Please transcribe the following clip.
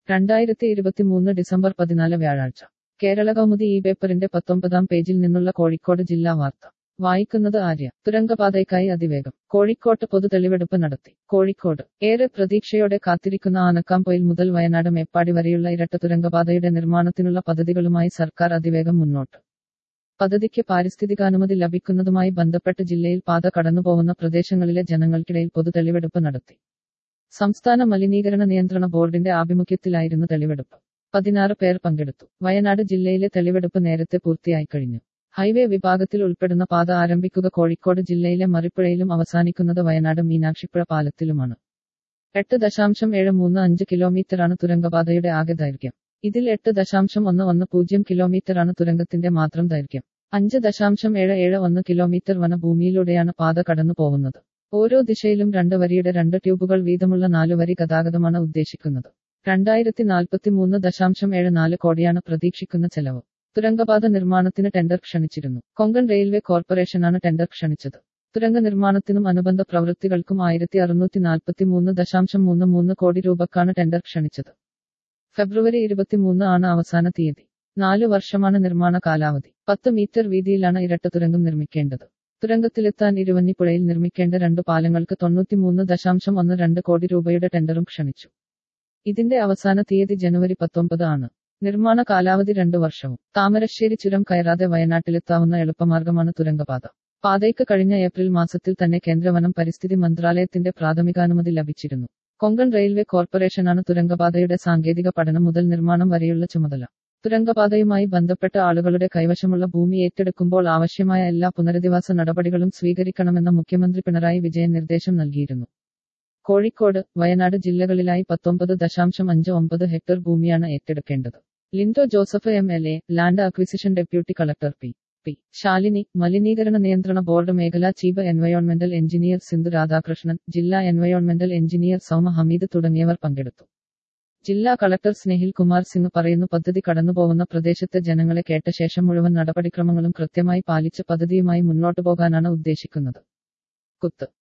രണ്ടായിരത്തി ഇരുപത്തിമൂന്ന് ഡിസംബർ പതിനാല് വ്യാഴാഴ്ച കേരള കൗമുദി ഈ പേപ്പറിന്റെ പത്തൊമ്പതാം പേജിൽ നിന്നുള്ള കോഴിക്കോട് ജില്ലാ വാർത്ത വായിക്കുന്നത് ആര്യ തുരങ്കപാതയ്ക്കായി അതിവേഗം കോഴിക്കോട്ട് പൊതു തെളിവെടുപ്പ് നടത്തി കോഴിക്കോട് ഏറെ പ്രതീക്ഷയോടെ കാത്തിരിക്കുന്ന ആനക്കാംപൊയിൽ മുതൽ വയനാട് മേപ്പാടി വരെയുള്ള ഇരട്ട തുരങ്കപാതയുടെ നിർമ്മാണത്തിനുള്ള പദ്ധതികളുമായി സർക്കാർ അതിവേഗം മുന്നോട്ട് പദ്ധതിക്ക് പാരിസ്ഥിതികാനുമതി ലഭിക്കുന്നതുമായി ബന്ധപ്പെട്ട് ജില്ലയിൽ പാത കടന്നുപോകുന്ന പ്രദേശങ്ങളിലെ ജനങ്ങൾക്കിടയിൽ പൊതു തെളിവെടുപ്പ് നടത്തി സംസ്ഥാന മലിനീകരണ നിയന്ത്രണ ബോർഡിന്റെ ആഭിമുഖ്യത്തിലായിരുന്നു തെളിവെടുപ്പ് പതിനാറ് പേർ പങ്കെടുത്തു വയനാട് ജില്ലയിലെ തെളിവെടുപ്പ് നേരത്തെ പൂർത്തിയായി കഴിഞ്ഞു ഹൈവേ വിഭാഗത്തിൽ ഉൾപ്പെടുന്ന പാത ആരംഭിക്കുക കോഴിക്കോട് ജില്ലയിലെ മറിപ്പുഴയിലും അവസാനിക്കുന്നത് വയനാട് മീനാക്ഷിപ്പുഴ പാലത്തിലുമാണ് എട്ട് ദശാംശം ഏഴ് മൂന്ന് അഞ്ച് കിലോമീറ്ററാണ് തുരങ്കപാതയുടെ ആകെ ദൈർഘ്യം ഇതിൽ എട്ട് ദശാംശം ഒന്ന് ഒന്ന് പൂജ്യം കിലോമീറ്ററാണ് തുരങ്കത്തിന്റെ മാത്രം ദൈർഘ്യം അഞ്ച് ദശാംശം ഏഴ് ഏഴ് ഒന്ന് കിലോമീറ്റർ വനഭൂമിയിലൂടെയാണ് പാത കടന്നു പോകുന്നത് ഓരോ ദിശയിലും രണ്ട് വരിയുടെ രണ്ട് ട്യൂബുകൾ വീതമുള്ള നാലു വരി ഗതാഗതമാണ് ഉദ്ദേശിക്കുന്നത് രണ്ടായിരത്തി നാൽപ്പത്തി മൂന്ന് ദശാംശം ഏഴ് നാല് കോടിയാണ് പ്രതീക്ഷിക്കുന്ന ചെലവ് തുരങ്കപാത നിർമ്മാണത്തിന് ടെൻഡർ ക്ഷണിച്ചിരുന്നു കൊങ്കൺ റെയിൽവേ കോർപ്പറേഷനാണ് ടെൻഡർ ക്ഷണിച്ചത് തുരങ്ക നിർമ്മാണത്തിനും അനുബന്ധ പ്രവൃത്തികൾക്കും ആയിരത്തി അറുന്നൂറ്റി നാൽപ്പത്തി മൂന്ന് ദശാംശം മൂന്ന് മൂന്ന് കോടി രൂപക്കാണ് ടെൻഡർ ക്ഷണിച്ചത് ഫെബ്രുവരി ഇരുപത്തിമൂന്ന് ആണ് അവസാന തീയതി നാലു വർഷമാണ് നിർമ്മാണ കാലാവധി പത്ത് മീറ്റർ വീതിയിലാണ് ഇരട്ട തുരങ്കം നിർമ്മിക്കേണ്ടത് തുരങ്കത്തിലെത്താൻ ഇരുവന്നിപ്പുഴയിൽ നിർമ്മിക്കേണ്ട രണ്ട് പാലങ്ങൾക്ക് തൊണ്ണൂറ്റിമൂന്ന് ദശാംശം ഒന്ന് രണ്ട് കോടി രൂപയുടെ ടെൻഡറും ക്ഷണിച്ചു ഇതിന്റെ അവസാന തീയതി ജനുവരി പത്തൊമ്പത് ആണ് നിർമ്മാണ കാലാവധി രണ്ടു വർഷവും താമരശ്ശേരി ചുരം കയറാതെ വയനാട്ടിലെത്താവുന്ന എളുപ്പമാർഗമാണ് തുരങ്കപാത പാതയ്ക്ക് കഴിഞ്ഞ ഏപ്രിൽ മാസത്തിൽ തന്നെ കേന്ദ്രവനം പരിസ്ഥിതി മന്ത്രാലയത്തിന്റെ പ്രാഥമികാനുമതി ലഭിച്ചിരുന്നു കൊങ്കൺ റെയിൽവേ കോർപ്പറേഷനാണ് തുരങ്കപാതയുടെ സാങ്കേതിക പഠനം മുതൽ നിർമ്മാണം വരെയുള്ള ചുമതല തുരങ്കപാതയുമായി ബന്ധപ്പെട്ട ആളുകളുടെ കൈവശമുള്ള ഭൂമി ഏറ്റെടുക്കുമ്പോൾ ആവശ്യമായ എല്ലാ പുനരധിവാസ നടപടികളും സ്വീകരിക്കണമെന്ന മുഖ്യമന്ത്രി പിണറായി വിജയൻ നിർദ്ദേശം നൽകിയിരുന്നു കോഴിക്കോട് വയനാട് ജില്ലകളിലായി പത്തൊമ്പത് ദശാംശം അഞ്ച് ഒമ്പത് ഹെക്ടർ ഭൂമിയാണ് ഏറ്റെടുക്കേണ്ടത് Lindo Joseph M L A land acquisition deputy collector P P Shalini മലിനീകരണ നിയന്ത്രണ ബോർഡ് മേഖലാ ചീഫ് എൻവയോൺമെന്റൽ എഞ്ചിനീയർ സിന്ധു രാധാകൃഷ്ണൻ ജില്ലാ എൻവയോൺമെന്റൽ എഞ്ചിനീയർ സൗമ ഹമീദ് തുടങ്ങിയവർ പങ്കെടുത്തു ജില്ലാ കളക്ടർ സ്നേഹിൽ കുമാർ സിംഗ് പറയുന്നു പദ്ധതി കടന്നുപോകുന്ന പ്രദേശത്തെ ജനങ്ങളെ കേട്ട ശേഷം മുഴുവൻ നടപടിക്രമങ്ങളും കൃത്യമായി പാലിച്ച് പദ്ധതിയുമായി മുന്നോട്ടു പോകാനാണ് ഉദ്ദേശിക്കുന്നത് കുത്ത്